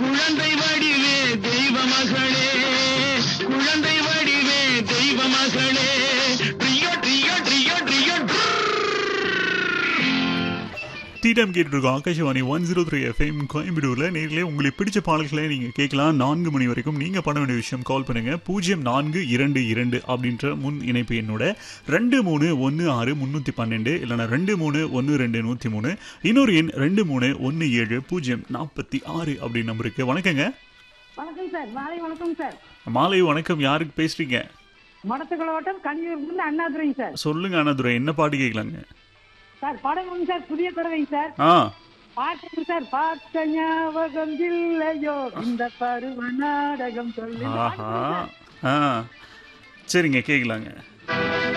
குழந்தை வடிவே தெய்வ மகளே குழந்தை வடிவே தெய்வ மகளே ட்ரியோ ட்ரியோ ட்ரியோ ட்ரியோ டீடம் கேட்டு இருக்கோம் Akashvani one zero three FM கோயம்புத்தூர்ல நேரிலே உங்களுக்கு பிடிச்ச பாடல்களை நீங்க கேட்கலாம் நான்கு மணி வரைக்கும் நீங்க பண்ண வேண்டிய விஷயம் கால் பண்ணுங்க பூஜ்ஜியம் நான்கு இரண்டு இரண்டு அப்படின்ற முன் இணைப்பு என்னோட ரெண்டு மூணு ஒன்று ஆறு முந்நூற்றி பன்னெண்டு இல்லைனா ரெண்டு மூணு ஒன்று ரெண்டு நூற்றி மூணு இன்னொரு எண் ரெண்டு மூணு ஒன்று ஏழு பூஜ்ஜியம் நாற்பத்தி ஆறு அப்படின்னு நம்பருக்கு வணக்கங்க வணக்கம் சார் மாலை வணக்கம் சார் மாலை வணக்கம் யாருக்கு பேசுறீங்க மடத்துக்குளோட்டம் கனியூர்லேருந்து அண்ணாதுரைங்க சார் சொல்லுங்க அண்ணாதுரை என்ன பாட்டு கேட்கலாங்க சார் படம் வந்து சார் புதிய தடவைங்க சார் ஆ பாட்டுங்க சார் பார்த்த ஞாபகம் இல்லையோ இந்த பருவ நாடகம் சொல்லி ஆஹா ஆ சரிங்க கேட்கலாங்க